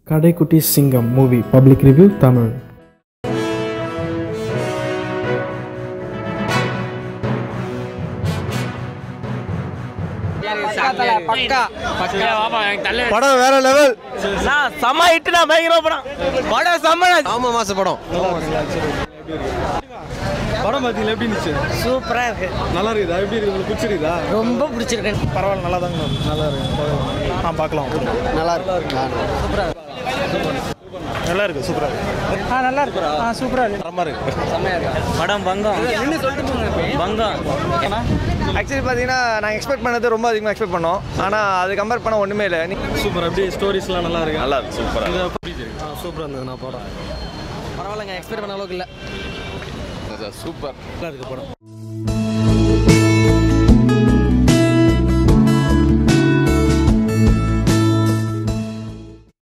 கடைக்குட்டி சிங்கம் movie public review Tamil படம் வேற லெவல் செம்ம ஹிட்னா பயங்கர படம் படம் செம்ம ஆமா மாச படம் படம் பார்த்தீங்களா எப்படி இருந்துச்சு சூப்பரா இருக்கு நல்லா இருக்குதா எப்படி இருக்கு உங்களுக்கு பிடிச்சிருக்குதா ரொம்ப பிடிச்சிருக்கு பரவாயில்ல நல்லா தாங்க நல்லா இருக்கு ஆ பார்க்கலாம் நல்லா இருக்கு நல்லா இருக்கு சூப்பரா இருக்கு ஆ நல்லா இருக்கு ஆ சூப்பரா இருக்கு தரமா இருக்கு படம் பங்கம் பங்கம் ஆக்சுவலி பார்த்தீங்கன்னா நாங்கள் எக்ஸ்பெக்ட் பண்ணது ரொம்ப அதிகமாக எக்ஸ்பெக்ட் பண்ணோம் ஆனால் அது கம்பேர் பண்ண ஒன்றுமே இல்லை நீ சூப்பர் அப்படியே ஸ்டோரிஸ்லாம் நல்லா இருக்கு நல்லா இருக்கு சூப்பரா சூப்பராக இருந்தது நான் படம் பரவாயில்லைங்க எக்ஸ்பெக்ட் பண்ண அளவுக்கு இல்லை சூப்பர் நல்லா இருக்கு படம்